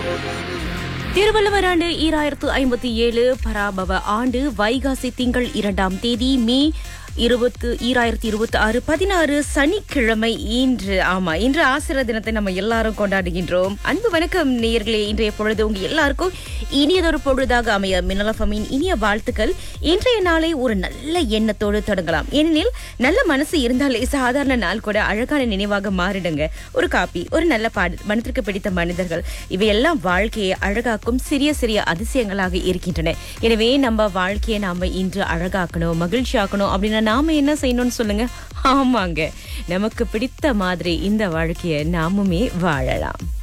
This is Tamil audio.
திருவள்ளுவர் ஆண்டு ஈராயிரத்து ஐம்பத்தி ஏழு பராபவ ஆண்டு வைகாசி திங்கள் இரண்டாம் தேதி மே இருபத்து ஈராயிரத்தி இருபத்தி ஆறு பதினாறு சனிக்கிழமை இன்று ஆமா இன்று ஆசிரியர் தினத்தை நம்ம எல்லாரும் கொண்டாடுகின்றோம் அன்பு வணக்கம் நேயர்களே இன்றைய பொழுது உங்க எல்லாருக்கும் இனியதொரு பொழுதாக அமைய மின்னலஃபமின் இனிய வாழ்த்துக்கள் இன்றைய நாளை ஒரு நல்ல எண்ணத்தோடு தொடங்கலாம் ஏனெனில் நல்ல மனசு இருந்தாலே சாதாரண நாள் கூட அழகான நினைவாக மாறிடுங்க ஒரு காப்பி ஒரு நல்ல பாடு மனத்திற்கு பிடித்த மனிதர்கள் இவையெல்லாம் வாழ்க்கையை அழகாக்கும் சிறிய சிறிய அதிசயங்களாக இருக்கின்றன எனவே நம்ம வாழ்க்கையை நாம இன்று அழகாக்கணும் மகிழ்ச்சியாக்கணும் அப்படின்னா நாம என்ன செய்யணும்னு சொல்லுங்க ஆமாங்க நமக்கு பிடித்த மாதிரி இந்த வாழ்க்கையை நாமுமே வாழலாம்